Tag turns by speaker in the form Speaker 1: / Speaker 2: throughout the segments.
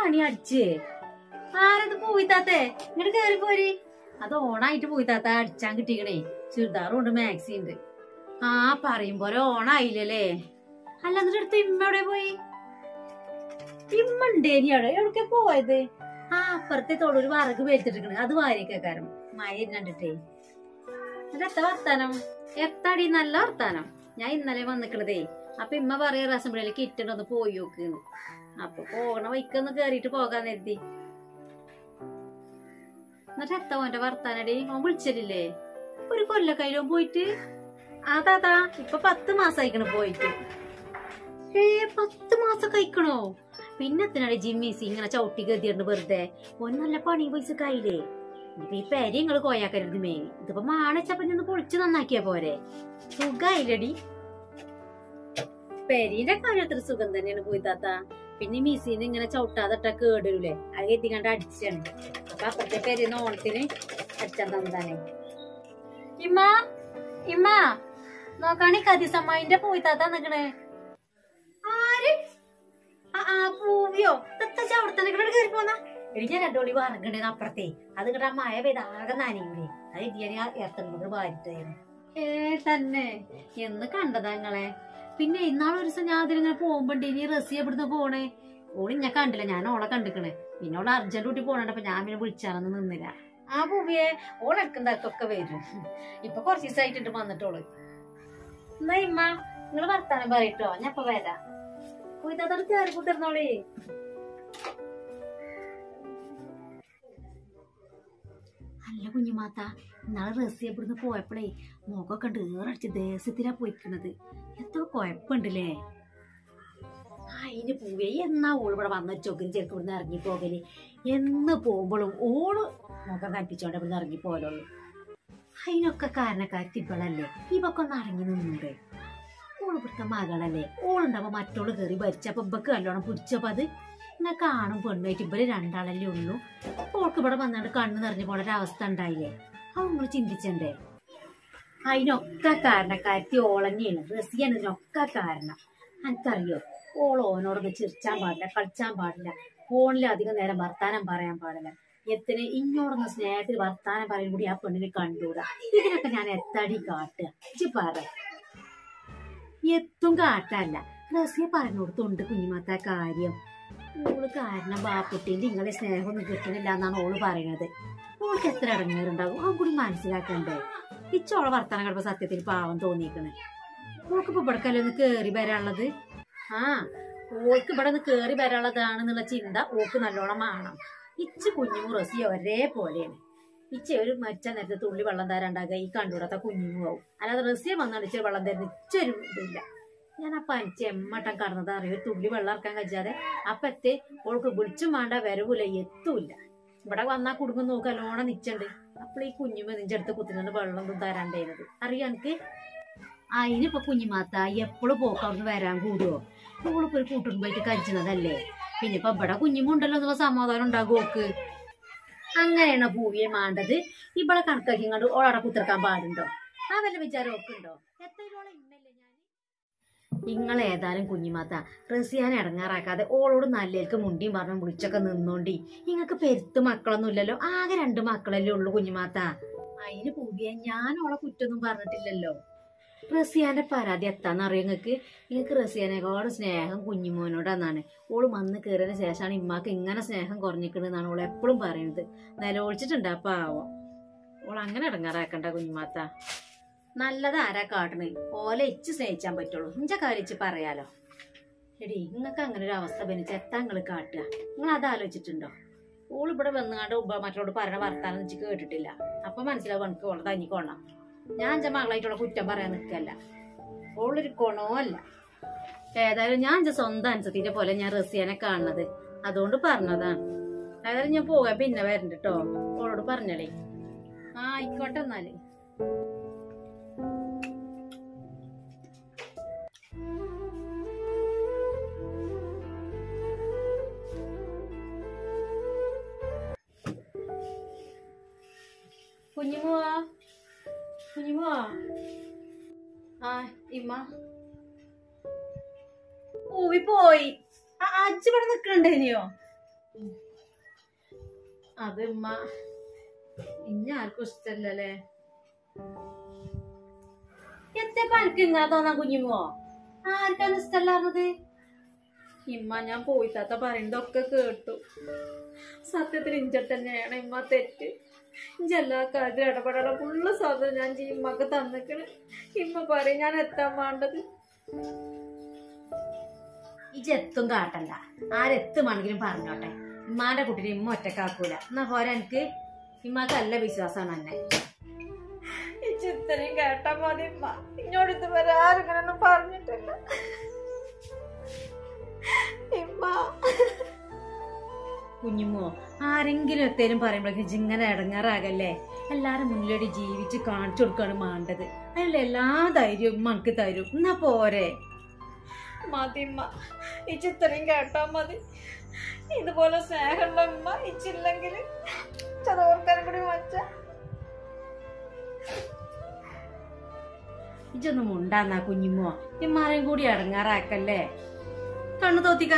Speaker 1: പണി അടിച്ച് ആരത് പോയി താത്തേ ഇങ്ങോട്ട് കേറി പോരി അത് ഓണായിട്ട് പോയി താത്ത അടിച്ചാൻ കിട്ടിക്കണേ ചുരിദാറും ഉണ്ട് മാക്സി ഉണ്ട് ആ പറയും പോലെ ഓണായില്ലല്ലേ അല്ല എന്നിട്ട് അടുത്ത് ഇമ്മ എവിടെ പോയി ഇമ്മ ഉണ്ടേനി അവിടെ എവിടക്കെ പോയത് ആ അപ്പുറത്തെ തൊടൊരു വറക് വെച്ചിട്ടിരിക്കണ് അത് വാരിക്കാരം മഴ കണ്ടിട്ടേ എന്നിട്ട് എത്ര വർത്താനം എത്താടി നല്ല വർത്താനം ഞാൻ ഇന്നലെ വന്നിക്കണതേ അപ്പൊ ഇമ്മ പറയാ റസംബ്ലിയിൽ കിറ്റണ്ട് ഒന്ന് പോയി നോക്കുന്നു അപ്പൊ പോകണ വൈക്കൊന്ന് കേറിയിട്ട് പോകാന്ന് കരുതി എന്നിട്ട് എത്ത ഓന്റെ വർത്താനടി ഓൻ വിളിച്ചില്ലേ ഒരു കൊല്ലക്കൈലോ പോയിട്ട് അതാതാ ഇപ്പൊ പത്ത് മാസം അയക്കണ പോയിട്ട് ഏ പത്ത് മാസം കഴിക്കണോ പിന്നെ എത്തിനാടി ജിമ്മീസി ഇങ്ങനെ ചവിട്ടി ഗതിയുണ്ട് വെറുതെ ഓൻ നല്ല പണി പൈസ കയ്യിലേ ഇപ്പൊ ഈ പെരി നിങ്ങള് കോയാക്കരുത് മേ ഇതിപ്പോ മാണച്ചപ്പ നിന്ന് പൊളിച്ച് നന്നാക്കിയാ പോരെ സുഖായില്ലടി പെരീന്റെ കാര്യത്തിൽ സുഖം തന്നെയാണ് പോയി താത്ത പിന്നെ മിസ്സിന്ന് ഇങ്ങനെ ചവിട്ടാതിട്ട കേടരൂലേ അത് എത്തിക്കണ്ട് അടിച്ചാണ് അപ്പൊ അപ്പുറത്തെ പെരീന്ന് ഓണത്തിന് അടിച്ചാൻ തന്നതാണ് ഇമ്മ ഇമ്മ നോക്കാണി കതിസമ്മായിന്റെ പോയി താത്ത നിക്കണേ ആര് ആ, ആ പൂവിയോ ഇതൊക്കെ ചവിടത്തെ നിക്കണ കയറി പോന്ന എടി ഞാൻ രണ്ടോളി വറങ്ങണ്ടേ അപ്പുറത്തെ അത് കിട്ടാ മഴ പെയ്ത് ആകെ നനയൂലേ അത് ഞാൻ ഇറത്തുന്നത് വാരിട്ടായിരുന്നു ഏ തന്നെ എന്ന് കണ്ടതാ നിങ്ങളെ പിന്നെ ഇന്നാളെ ഒരു ദിവസം ഞാൻ അതിലിങ്ങനെ പോകുമ്പോണ്ട് ഇനി റസി എവിടുന്ന് പോണേ ഓള് ഞാൻ കണ്ടില്ല ഞാൻ ഓളെ കണ്ടിക്കണേ പിന്നെ ഓള് അർജന്റ് ഊട്ടി പോണപ്പോ ഞാൻ പിന്നെ വിളിച്ചാലൊന്നും നിന്നില്ല ആ പൂവിയെ ഓളെടുക്കുന്നതൊക്കെ വരും ഇപ്പൊ കുറച്ച് ദിവസമായിട്ടുണ്ട് വന്നിട്ടോള് എന്നാ ഇമ്മ നിങ്ങൾ വർത്താനം പറയട്ടോ ഞാൻ ഇപ്പൊ വരാം പോയിത്താത്തോട് കയറി കൂട്ടിരുന്നോളേ അല്ല കുഞ്ഞുമാത്ത ഇന്നാളെ റസി ഇവിടുന്ന് പോയപ്പോഴേ മുഖമൊക്കെ ഉണ്ട് ഏറടിച്ച് ദേശത്തിലാ പോയിക്കണത് എന്തോ കുഴപ്പമുണ്ടല്ലേ അതിന് പൂവേ എന്നാ ഓള് ഇവിടെ വന്ന ചൊക്കും ചെറുക്ക് ഇവിടുന്ന് ഇറങ്ങി പോകല് എന്ന് പോകുമ്പോഴും ഓള് മുഖം കൽപ്പിച്ചോണ്ട് ഇവിടുന്ന് ഇറങ്ങി പോലുള്ളൂ അതിനൊക്കെ കാരണക്കാരത്തി ഇവളല്ലേ ഇവക്ക് ഒന്ന് അടങ്ങി നിന്നൂടെ ഓള് ഇവിടുത്തെ മകളല്ലേ ഓളുണ്ടാവുമ്പോ മറ്റോള് കയറി ഭരിച്ചപ്പോ ഇവക്ക് നല്ലോണം പിടിച്ചപ്പോ അത് എന്നെ കാണും പെണ്ണായിട്ട് ഇവര് രണ്ടാളല്ലേ ഉള്ളൂ ഓൾക്ക് ഇവിടെ വന്നാണ്ട് കണ്ണു നിറഞ്ഞു പോണ ഒരവസ്ഥ ഉണ്ടായില്ലേ അത് നിങ്ങൾ ചിന്തിച്ചണ്ടേ അതിനൊക്കെ കാരണക്കാരത്തി ഓളന്നെയാണ് റസിയാണ് ഇതിനൊക്കെ കാരണം എനിക്കറിയോ ഓൾ ഓനോടൊന്ന് ചിരിച്ചാൻ പാടില്ല കളിച്ചാൻ പാടില്ല ഫോണിൽ അധികം നേരം വർത്താനം പറയാൻ പാടില്ല എത്തിന് ഇങ്ങോടൊന്ന് സ്നേഹത്തിൽ വർത്താനം പറയും കൂടി ആ പെണ്ണിനെ കണ്ടൂടാ ഇതിനൊക്കെ ഞാൻ എത്തടി കാട്ടുക ഇജ്ജ് പറ എത്തും കാട്ടല്ല റസിയ പറഞ്ഞോടത്തുണ്ട് കുഞ്ഞുമാത്ത കാര്യം ഓള് കാരണം ബാപ്പുട്ടിന്റെ ഇങ്ങളെ സ്നേഹമൊന്നും കിട്ടണില്ല എന്നാണ് ഓള് പറയണത് ഓൾക്ക് എത്ര ഇടങ്ങേറുണ്ടാകും ആ കൂടി മനസ്സിലാക്കണ്ടേ ഇച്ചോളെ വർത്താനം കണ്ടപ്പോ സത്യത്തിൽ പാവം തോന്നിക്കണ് ഓൾക്ക് ഇപ്പൊ ഇവിടക്കല്ലേ ഒന്ന് കേറി വരാനുള്ളത് ആ ഓൾക്ക് ഇവിടെ ഒന്ന് കേറി വരാനുള്ളതാണെന്നുള്ള ചിന്ത ഓക്ക് നല്ലോണം വേണം ഇച്ച് കുഞ്ഞുമു റസിയ ഒരേപോലെയാണ് ഇച്ച ഒരു മരിച്ച നേരത്തെ തുള്ളി വെള്ളം തരാണ്ടാകുക ഈ കണ്ടുകൂടാത്ത കുഞ്ഞുമു ആവും അല്ലാതെ റസിയ വന്നടിച്ച് വെള്ളം തരുന്ന ഇച്ചൊരു ഇതില്ല ഞാൻ ആ പനിച്ച് എമ്മട്ടം കടന്നത് അറിയോ ഒരു തുള്ളി വെള്ളം ഇറക്കാൻ കഴിച്ചാതെ അപ്പത്തെ ഓൾക്ക് വിളിച്ചും വേണ്ട വരവില്ല എത്തൂല്ല ഇവിടെ വന്നാ കുടുംബം നോക്കാൻ ലോണം നിച്ചുണ്ട് അപ്പോൾ ഈ കുഞ്ഞുമ നിന്റെ അടുത്ത് കുത്തിനുണ്ട് വെള്ളം ഒന്നും തരാണ്ടേനത് അറിയോ എനിക്ക് അതിനിപ്പോ കുഞ്ഞുമാത്ത എപ്പോഴും പോക്ക് അവിടുന്ന് വരാൻ കൂടുവോ ഓളിപ്പോ ഒരു കൂട്ടുകുടുംബമായിട്ട് കഴിച്ചതല്ലേ പിന്നെ ഇപ്പൊ ഇവിടെ കുഞ്ഞുമുണ്ടല്ലോ എന്നുള്ള സമാധാനം ഉണ്ടാകും ഓക്ക് അങ്ങനെയാണ് പൂവിയെ മാണ്ടത് ഇവിടെ കണക്കാക്കി ഇങ്ങോട്ട് ഓളവിടെ കുത്തിർക്കാൻ പാടുണ്ടോ ആ വല്ല വിചാരം ഓക്കുണ്ടോ എത്രയോളം ഇന്നല്ലേ ഞാൻ നിങ്ങൾ ഏതായാലും കുഞ്ഞിമാത്ത റസിയാൻ ഇടങ്ങാറാക്കാതെ ഓളോട് നല്ലേക്ക് മുണ്ടിയും പറഞ്ഞു വിളിച്ചൊക്കെ നിന്നോണ്ടി നിങ്ങൾക്ക് പെരുത്ത് മക്കളൊന്നും ഇല്ലല്ലോ ആകെ രണ്ട് മക്കളല്ലേ ഉള്ളൂ കുഞ്ഞിമാത്ത അതിന് പൂവിയ ഞാൻ ഓളെ കുറ്റൊന്നും പറഞ്ഞിട്ടില്ലല്ലോ റസിയാന്റെ പരാതി എത്താന്നറിയോ നിങ്ങൾക്ക് നിങ്ങൾക്ക് റസിയാനേക്കാട് സ്നേഹം കുഞ്ഞുമോനോടാന്നാണ് ഓള് വന്ന് കയറിയതിന് ശേഷമാണ് ഇമ്മാക്ക് ഇങ്ങനെ സ്നേഹം കുറഞ്ഞിക്കണെന്നാണ് ഓൾ എപ്പോഴും പറയുന്നത് നിലവിളിച്ചിട്ടുണ്ട് ആ പാവം ഓൾ അങ്ങനെ ഇടങ്ങാറാക്കണ്ട കുഞ്ഞുമാത്ത നല്ലത് ആരാ കാട്ടണ് ഓലെ ഇച്ച് സ്നേഹിച്ചാൻ പറ്റുള്ളൂ ഇഞ്ച കാര്യം പറയാലോ എടി നിങ്ങൾക്ക് അങ്ങനെ ഒരു അവസ്ഥ ബനിച്ച് എത്താ നിങ്ങൾ കാട്ടുക നിങ്ങൾ അത് ആലോചിച്ചിട്ടുണ്ടോ ഓൾ ഇവിടെ വന്നുകാണ്ട് ഉപ്പ മറ്റോട് പറയണ വർത്താനം വെച്ച് കേട്ടിട്ടില്ല അപ്പൊ മനസ്സിലാവും എനിക്ക് ഓളെ തഞ്ഞിക്കോണം ഞാൻ എന്റെ മകളായിട്ടുള്ള കുറ്റം പറയാൻ നിൽക്കല്ല ഓളൊരു കൊണോ അല്ല ഏതായാലും ഞാൻ എന്റെ സ്വന്തം അനുസരിന്റെ പോലെ ഞാൻ റസിയാനെ കാണുന്നത് അതുകൊണ്ട് പറഞ്ഞതാണ് ഏതായാലും ഞാൻ പോകാൻ പിന്നെ വരണ്ട കേട്ടോ ഓളോട് പറഞ്ഞളേ ആ ആയിക്കോട്ടെ എന്നാല് കുഞ്ഞുമോവാ കുഞ്ഞുമോവാ ആ ഇമ്മ പൂവി പോയി ആ അച്ഛ ഇവിടെ നിക്കണ്ടേനിയോ അത് ഉമ്മ ഇനി ആർക്കും ഇഷ്ടല്ലല്ലേ എത്തപ്പ എനിക്ക് ഇങ്ങനെ തോന്നാൻ കുഞ്ഞുമോ ആർക്കാണ് ഇഷ്ടല്ലായിരുന്നത് ഇമ്മ ഞാൻ പോയി താത്ത പറയുന്നതൊക്കെ കേട്ടു സത്യത്തിൽ ഇഞ്ച തന്നെയാണ് ഇമ്മ തെറ്റ് ഇഞ്ച എല്ലാ കാര്യത്തിലും ഇടപെടാനുള്ള ഫുള്ള് സാധനം ഞാൻ ഇമ്മക്ക് തന്നിക്കണ് ഇമ്മ പറയും ഞാൻ എത്താൻ വേണ്ടത് ഇജെത്തും കാട്ടല്ല ആരെത്തുമാണെങ്കിലും പറഞ്ഞോട്ടെ ഇമ്മാന്റെ കുട്ടീനെ ഇമ്മ ഒറ്റക്കാക്കൂല എന്നാ പോരാ എനിക്ക് ഇമ്മാക്ക് നല്ല വിശ്വാസമാണ് എന്നെ ഇച്ചിത്രയും കേട്ടാ മതി ഇമ്മ ഇങ്ങോട്ട് ഇതുവരെ ആരും ഇങ്ങനൊന്നും പറഞ്ഞിട്ടില്ല ഇമ്മ കുഞ്ഞുമോ ആരെങ്കിലും എത്തേലും പറയുമ്പോഴേക്കും ഇങ്ങനെ ഇടങ്ങാറാകല്ലേ എല്ലാരും മുന്നിലോട്ട് ജീവിച്ച് കാണിച്ചു കൊടുക്കാണ് മാണ്ടത് അതിനുള്ള എല്ലാ ധൈര്യവും ഉമ്മക്ക് തരും എന്നാ പോരെ മതി ഉമ്മ ഇച്ചിത്രയും കേട്ടാ മതി ഇതുപോലെ സ്നേഹമുള്ള ഉമ്മ ഇച്ചില്ലെങ്കിൽ ചതോർക്കാനും കൂടി വച്ച ഇജൊന്നും ഉണ്ടാന്നാ കുഞ്ഞുമോ ഇമ്മാരെയും കൂടി ഇടങ്ങാറാക്കല്ലേ കണ്ണു തോത്തിക്ക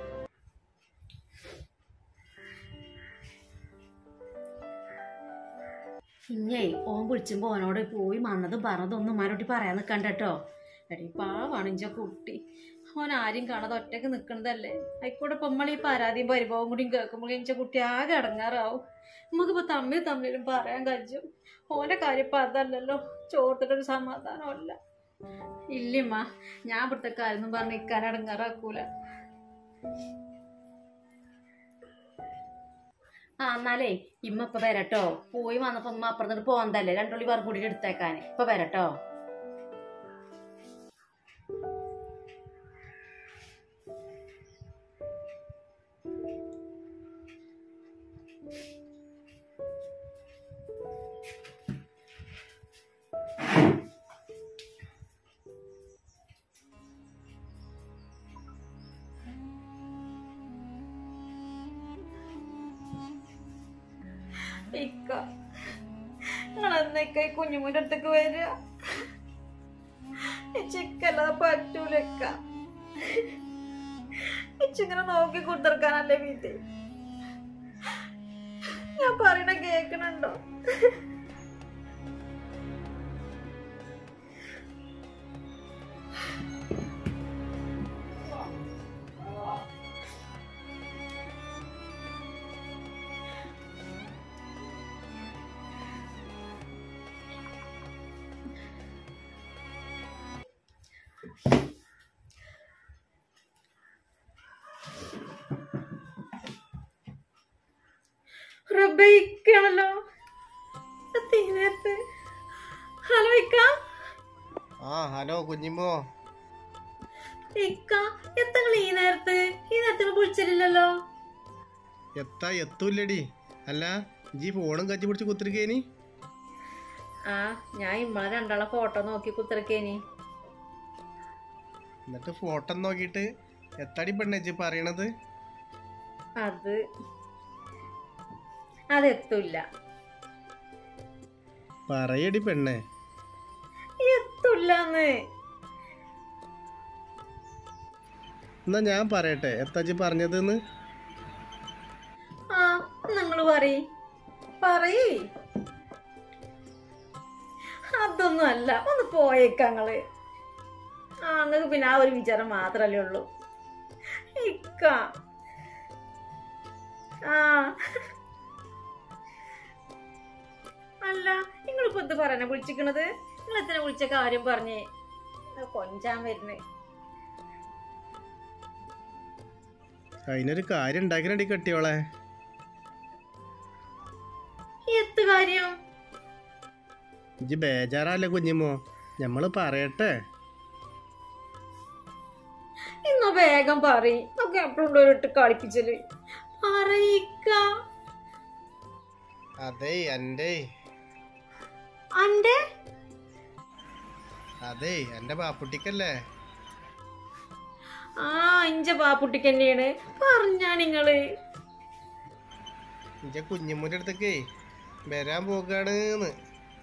Speaker 1: ഇഞ്ഞേ ഓൻ വിളിച്ചുമ്പോ ഓനോട് പോയി മന്നതും പറഞ്ഞതും ഒന്നും ഉമ്മാനോട്ടി പറയാൻ നിക്കണ്ട കേട്ടോ എടി പാവാണ് ഇഞ്ച കുട്ടി ഓൻ ആരും കാണാതെ ഒറ്റക്ക് നിക്കണതല്ലേ ആയിക്കോട്ടെ ഇപ്പൊ നമ്മളീ പരാതിയും പരിഭവം കൂടിയും കേൾക്കുമ്പോൾ ഇഞ്ച കുട്ടി ആകെ അടങ്ങാറാവും നമുക്കിപ്പോ തമ്മിൽ തമ്മിലും പറയാൻ കഴിയും ഓന്റെ കാര്യം ഇപ്പൊ അതല്ലല്ലോ ചോർത്തിട്ടൊരു സമാധാനമല്ല ഇല്ലമ്മ ഞാൻ ഇവിടുത്തെ കാര്യം പറഞ്ഞ് ഇക്കാൻ അടങ്ങാറാക്കൂല ആ എന്നാലേ ഇമ്മ ഇപ്പൊ വരട്ടോ പോയി വന്നപ്പോ ഉമ്മ അപ്പുറത്തോട്ട് പോന്നതല്ലേ രണ്ടുള്ളി പറ കൂടി എടുത്തേക്കാൻ ഇപ്പൊ വരട്ടോ ഇക്ക നിങ്ങൾ എന്നൊക്കെ ഈ കുഞ്ഞുമൂന്റെ അടുത്തേക്ക് വരിക ചിക്കല്ലാതെ പറ്റൂല ഇക്ക ഇച്ചിങ്ങനെ നോക്കി കുത്തിർക്കാനല്ലേ വീട്ടിൽ ഞാൻ പറയണ കേക്കണുണ്ടോ റബ്ബയിക്കാണല്ലോ നേരത്ത് ഹലോ ഇക്ക
Speaker 2: ആ ഹലോ കുഞ്ഞിമ്മോ
Speaker 1: ഇക്ക എത്തങ്ങൾ ഈ നേരത്ത് ഈ നേരത്തിന് വിളിച്ചിട്ടില്ലല്ലോ
Speaker 2: എത്താ എത്തൂല്ലടി അല്ല ജി ഫോണും കച്ചി പിടിച്ച് കുത്തിരിക്കേനി
Speaker 1: ആ ഞാൻ ഇമ്മളെ രണ്ടാളെ ഫോട്ടോ നോക്കി കുത്തിറക്കേനി
Speaker 2: എന്നിട്ട് ഫോട്ടോ നോക്കിയിട്ട് എത്താടി പെണ്ണേ ജി പറയണത്
Speaker 1: അത് അതെത്തൂല്ല
Speaker 2: പറയടി പെണ്ണേ
Speaker 1: എത്തൂല്ലെന്ന്
Speaker 2: എന്നാ ഞാൻ പറയട്ടെ എത്താ ജി പറഞ്ഞതെന്ന്
Speaker 1: ആ നിങ്ങള് പറയ് പറയ് അതൊന്നും അല്ല ഒന്ന് പോയേക്കങ്ങള് ആ നിങ്ങൾക്ക് പിന്നെ ആ ഒരു വിചാരം മാത്രല്ലേ ഉള്ളൂ ഇക്ക ആ അല്ല നിങ്ങളിപ്പോ എന്ത് പറയാനാ വിളിച്ചിക്കണത് നിങ്ങൾ എത്ര വിളിച്ച കാര്യം പറഞ്ഞേ ആ കൊഞ്ചാൻ വരുന്നേ
Speaker 2: അതിനൊരു കാര്യം ഉണ്ടാക്കിനടി കെട്ടിയോളെ
Speaker 1: എത്ത് കാര്യം
Speaker 2: ഇജ്ജ് ബേജാറല്ലേ കുഞ്ഞിമ്മോ ഞമ്മള് പറയട്ടെ
Speaker 1: ഇന്ന് വേഗം പറയ് ഒക്കെ എപ്പോഴും ഇട്ട് കളിപ്പിച്ചല് പറയിക്ക
Speaker 2: അതെ എൻ്റെ
Speaker 1: അന്റെ
Speaker 2: അതെ എൻ്റെ പാപ്പുട്ടിക്കല്ലേ
Speaker 1: ആ ഇഞ്ച പാപ്പുട്ടിക്ക് തന്നെയാണ് പറഞ്ഞാ നിങ്ങള്
Speaker 2: ഇജ്ജ കുഞ്ഞിമ്മൂൻ്റെ അടുത്തേക്കേ വരാൻ പോകാണ്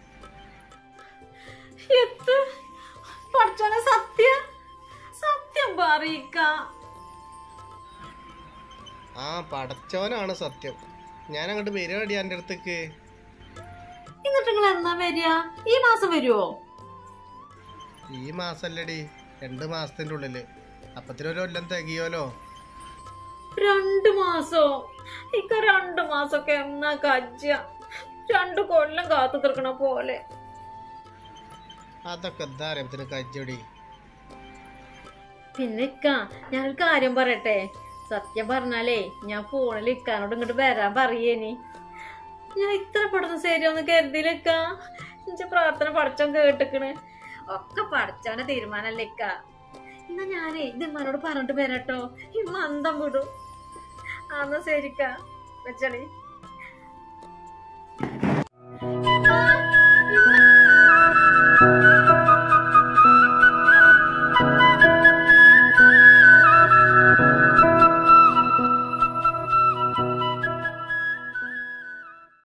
Speaker 1: എത്ത് പഠിച്ചോനെ സത്യം സത്യം പറയിക്ക
Speaker 2: ആ പടച്ചോനാണ് സത്യം ഞാൻ അങ്ങോട്ട് വരുവാടി എൻ്റെ അടുത്തേക്ക്
Speaker 1: എന്നിട്ട് നിങ്ങൾ എന്നാ വരിക ഈ മാസം വരുവോ
Speaker 2: ഈ മാസല്ലടി രണ്ട് മാസത്തിന്റെ ഉള്ളില് അപ്പത്തിനൊരു കൊല്ലം തികയോലോ
Speaker 1: രണ്ട് മാസോ ഇക്ക രണ്ട് മാസൊക്കെ എന്നാ കജ്ജ രണ്ടു കൊല്ലം കാത്തു തീർക്കണ പോലെ
Speaker 2: അതൊക്കെ എന്താ അറിയത്തിന് കജ്ജടി
Speaker 1: പിന്നെ ഇക്ക ഞാനൊരു കാര്യം പറയട്ടെ സത്യം പറഞ്ഞാലേ ഞാൻ ഫോണിൽ ഇക്കാനോട് ഇങ്ങോട്ട് വരാൻ പറയേനി ഞാൻ ഇത്ര പെട്ടെന്ന് ശരിയൊന്ന് കരുതിയില്ല എന്റെ പ്രാർത്ഥന പഠിച്ചോൻ കേട്ടിക്കണ് ഒക്കെ പഠിച്ചവന്റെ തീരുമാനല്ലേ ഇക്ക എന്നാ ഞാനേ ഇത് ഇമ്മാനോട് പറഞ്ഞിട്ട് വരാട്ടോ ഇമ്മ അന്തം വിടും ആന്നാ ശരിക്ക വെച്ചളി